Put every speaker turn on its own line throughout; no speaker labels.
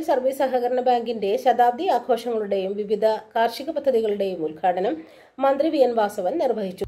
service സഹകരണ ബാങ്കിന്റെ ശതാബ്ദി ആഘോഷങ്ങളുടെയും വിവിധ കാർഷിക പദ്ധതികളുടെയും ഉദ്ഘാടനം മന്ത്രി വി എൻ വാസവൻ നിർവഹിച്ചു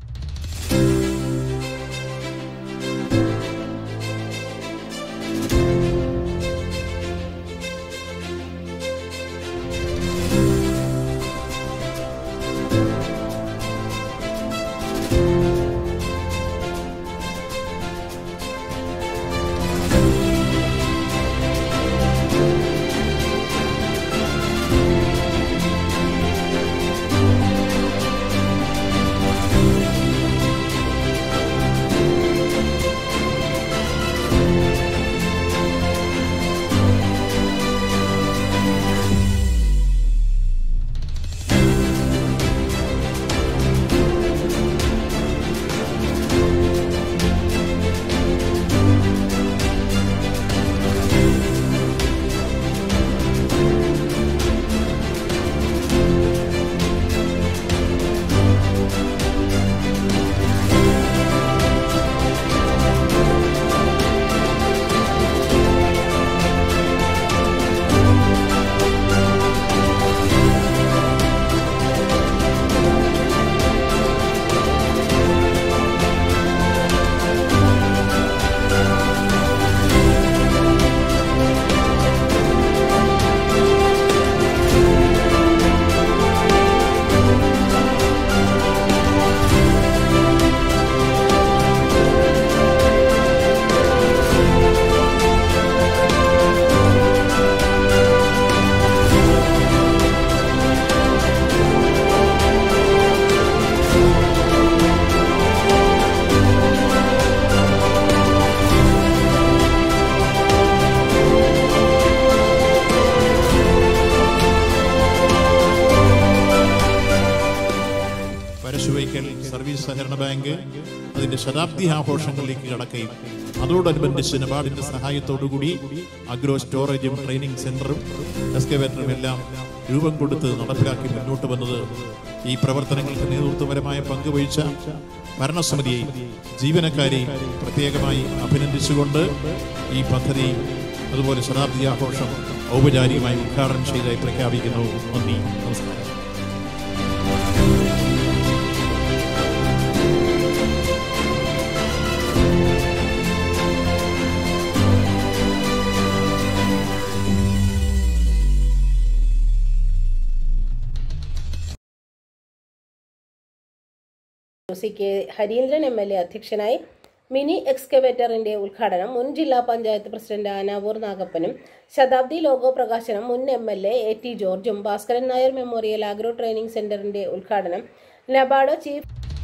പരശുവൈക്കൽ സർവീസ് സഹകരണ ബാങ്ക് അതിന്റെ ശതാബ്ദി ആഘോഷങ്ങളിലേക്ക് കടക്കുകയും അതോടനുബന്ധിച്ച് നബാർഡിന്റെ സഹായത്തോടുകൂടി അഗ്രോ സ്റ്റോറേജും ട്രെയിനിങ് സെന്ററും എക്സ്കവേറ്ററും എല്ലാം രൂപം കൊടുത്ത് നടപ്പിലാക്കി മുന്നോട്ട് വന്നത് ഈ പ്രവർത്തനങ്ങൾക്ക് നേതൃത്വപരമായ പങ്കുവഹിച്ച ഭരണസമിതിയെ ജീവനക്കാരെയും പ്രത്യേകമായി അഭിനന്ദിച്ചുകൊണ്ട് ഈ പദ്ധതി അതുപോലെ ശതാബ്ദി ആഘോഷം ഔപചാരികമായി ഉദ്ഘാടനം ചെയ്തായി പ്രഖ്യാപിക്കുന്നു നന്ദി നമസ്കാരം
C K Harindran M L A അധ്യക്ഷനായി മിനി എക്സ്കവേറ്ററിന്റെ ഉദ്ഘാടനം മുൻ ജില്ലാ പഞ്ചായത്ത് പ്രസിഡന്റ് ആനാവൂർ നാഗപ്പനും ശതാബ്ദി ലോഗോ പ്രകാശനം മുൻ M L A A T ജോർജും Bhaskaran Nair memorial agro training സെന്ററിന്റെ ഉദ്ഘാടനം നബാർഡ് ചീഫ്